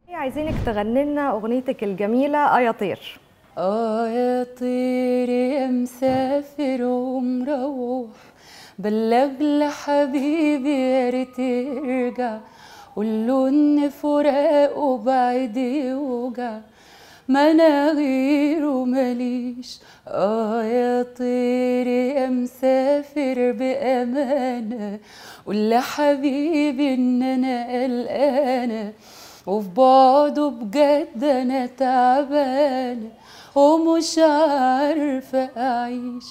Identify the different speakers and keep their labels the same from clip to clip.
Speaker 1: عايزينك تغني لنا اغنيتك الجميله اه يا طير
Speaker 2: اه يا طير يا مسافر ومروح بلغ لحبيبي يا ريت يرجع قوله ان فراقه بعيد يوجع ما انا غيره ماليش اه يا طير يا مسافر بامانه قول لحبيبي ان انا قلقانه وفي بعده بجد انا تعبانه ومش عارفه اعيش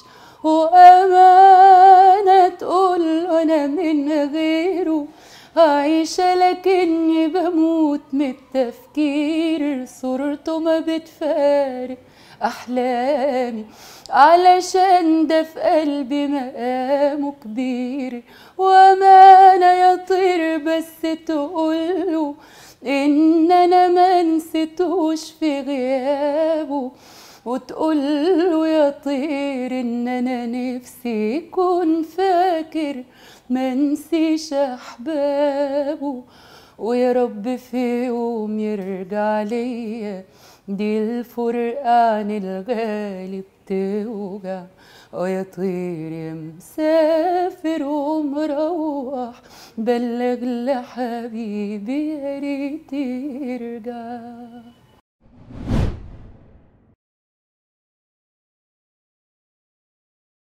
Speaker 2: وامانه تقول انا من غيره عايشة لكني بموت من التفكير صورته ما بتفارق أحلامي علشان ده في قلبي مقامه كبير وأمانة يا طير بس تقوله إن أنا ما نسيتوش في غيابه وتقوله يا طير إن أنا نفسي يكون فاكر ما نسيش أحبابه ويا رب في يوم يرجع ليا دي الفرقة عن الغالي بتوجع اه يا طير يا مسافر ومروح بلغ لحبيبي يا ريت يرجع